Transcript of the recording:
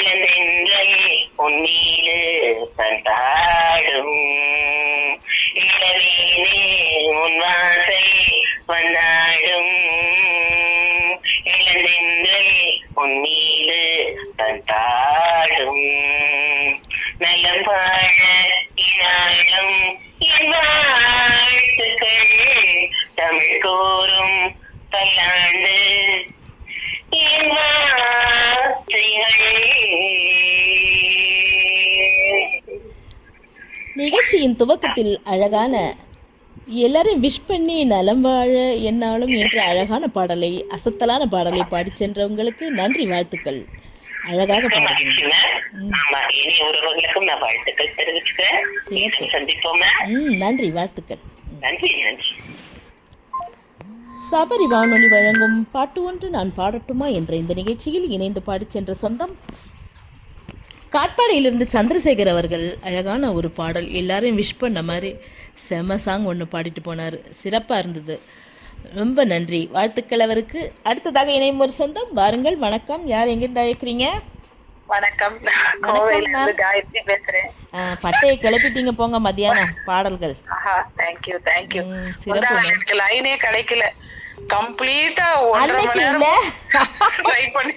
இளந்தென்றல் உன்மீது தந்தாடும் இளவேனே உன் வாசை வந்தாடும் இளந்தென்றல் உன்மீது தந்தாடும் நலம் வாழ இனாலும் என் வாழ்த்துக்கள் தமிழ் கூறும் பல்லாண்டு என் வார்த்தைகள் நிகழ்ச்சியின் துவக்கத்தில் அழகான எல்லாரையும் விஷ் பண்ணி நலம் வாழ என்னாலும் என்ற அழகான பாடலை அசத்தலான பாடலை பாடிச் சென்றவங்களுக்கு நன்றி வாழ்த்துக்கள் அழகாக பாடுகிறீங்க ஆமா இனி உறவுகளுக்கும் நான் வாழ்த்துக்கள் தெரிவிச்சுக்கிறேன் மீண்டும் சந்திப்போமா ம் நன்றி வாழ்த்துக்கள் நன்றி நன்றி சபரி வானொலி வழங்கும் பாட்டு ஒன்று நான் பாடட்டுமா என்ற இந்த நிகழ்ச்சியில் இணைந்து பாடிச் சென்ற சொந்தம் காட்பாடியிலிருந்து சந்திரசேகர் அவர்கள் அழகான ஒரு பாடல் எல்லாரையும் விஷ் பண்ண மாதிரி செம சாங் ஒன்று பாடிட்டு போனார் சிறப்பாக இருந்தது ரொம்ப நன்றி வாழ்த்துக்கள் அவருக்கு அடுத்ததாக இணையும் ஒரு சொந்தம் வாருங்கள் வணக்கம் யார் எங்கிருந்து அழைக்கிறீங்க வணக்கம் கோவையில இருந்து காயத்ரி பேசுறேன் ஆ, பட்டையை கிளப்பிட்டீங்க போங்க மத்தியானம் பாடல்கள் ஆஹா தேங்க்யூ தேங்க்யூ ம், சிறப்பு எனக்கு லைனே கிடைக்கல கம்ப்ளீட்டா ஒன்றரை அன்னைக்கு மணி இல்ல நேரம் ட்ரை பண்ணி